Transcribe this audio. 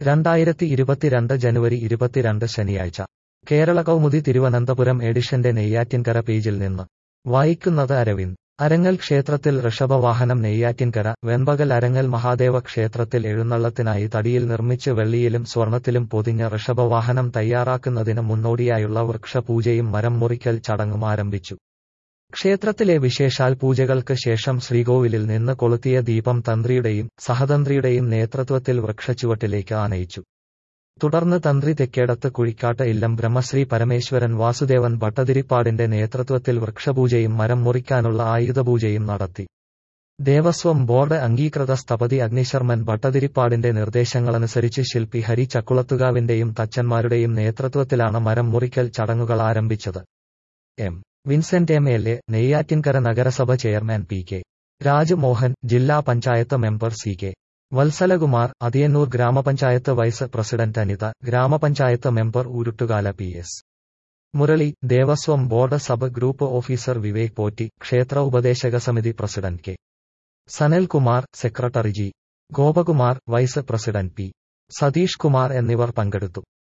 രണ്ടായിരത്തി ഇരുപത്തിരണ്ട് ജനുവരി ഇരുപത്തിരണ്ട് ശനിയാഴ്ച കേരള കൗമുദി തിരുവനന്തപുരം എഡിഷന്റെ നെയ്യാറ്റിൻകര പേജിൽ നിന്ന് വായിക്കുന്നത് അരവിന്ദ് അരങ്ങൽ ക്ഷേത്രത്തിൽ ഋഷഭവാഹനം നെയ്യാറ്റിൻകര വെൺപകൽ അരങ്ങൽ മഹാദേവ ക്ഷേത്രത്തിൽ എഴുന്നള്ളത്തിനായി തടിയിൽ നിർമ്മിച്ച് വെള്ളിയിലും സ്വർണത്തിലും പൊതിഞ്ഞ ഋഷഭവാഹനം തയ്യാറാക്കുന്നതിന് മുന്നോടിയായുള്ള വൃക്ഷപൂജയും മരം മുറിക്കൽ ചടങ്ങും ആരംഭിച്ചു ക്ഷേത്രത്തിലെ വിശേഷാൽ പൂജകൾക്ക് ശേഷം ശ്രീകോവിലിൽ നിന്ന് കൊളുത്തിയ ദീപം തന്ത്രിയുടെയും സഹതന്ത്രിയുടെയും നേതൃത്വത്തിൽ വൃക്ഷച്ചുവട്ടിലേക്ക് ആനയിച്ചു തുടർന്ന് തന്ത്രി തെക്കേടത്ത് കുഴിക്കാട്ട് ഇല്ലം ബ്രഹ്മശ്രീ പരമേശ്വരൻ വാസുദേവൻ ഭട്ടതിരിപ്പാടിന്റെ നേതൃത്വത്തിൽ വൃക്ഷപൂജയും മരം മുറിക്കാനുള്ള ആയുധപൂജയും നടത്തി ദേവസ്വം ബോർഡ് അംഗീകൃത സ്ഥപതി അഗ്നിശർമ്മൻ ഭട്ടതിരിപ്പാടിന്റെ നിർദ്ദേശങ്ങളനുസരിച്ച് ശില്പി ഹരി ചക്കുളത്തുകാവിന്റെയും തച്ചന്മാരുടെയും നേതൃത്വത്തിലാണ് മരം മുറിക്കൽ ചടങ്ങുകൾ ആരംഭിച്ചത് M Vincent M L A Neyyattinkara നഗരസഭ ചെയർമാൻ പി കെ രാജ്മോഹൻ ജില്ലാ panchayat member C K Vatsalakumar Athiyannoor ഗ്രാമപഞ്ചായത്ത് വൈസ് പ്രസിഡന്റ് അനിത ഗ്രാമപഞ്ചായത്ത് member Uruttukala P S Murali Devaswom board sub group officer Vivek Potti ക്ഷേത്ര ഉപദേശക സമിതി president K Sanalkumar secretary G Gopakumar vice president P Satheesh Kumar എന്നിവർ പങ്കെടുത്തു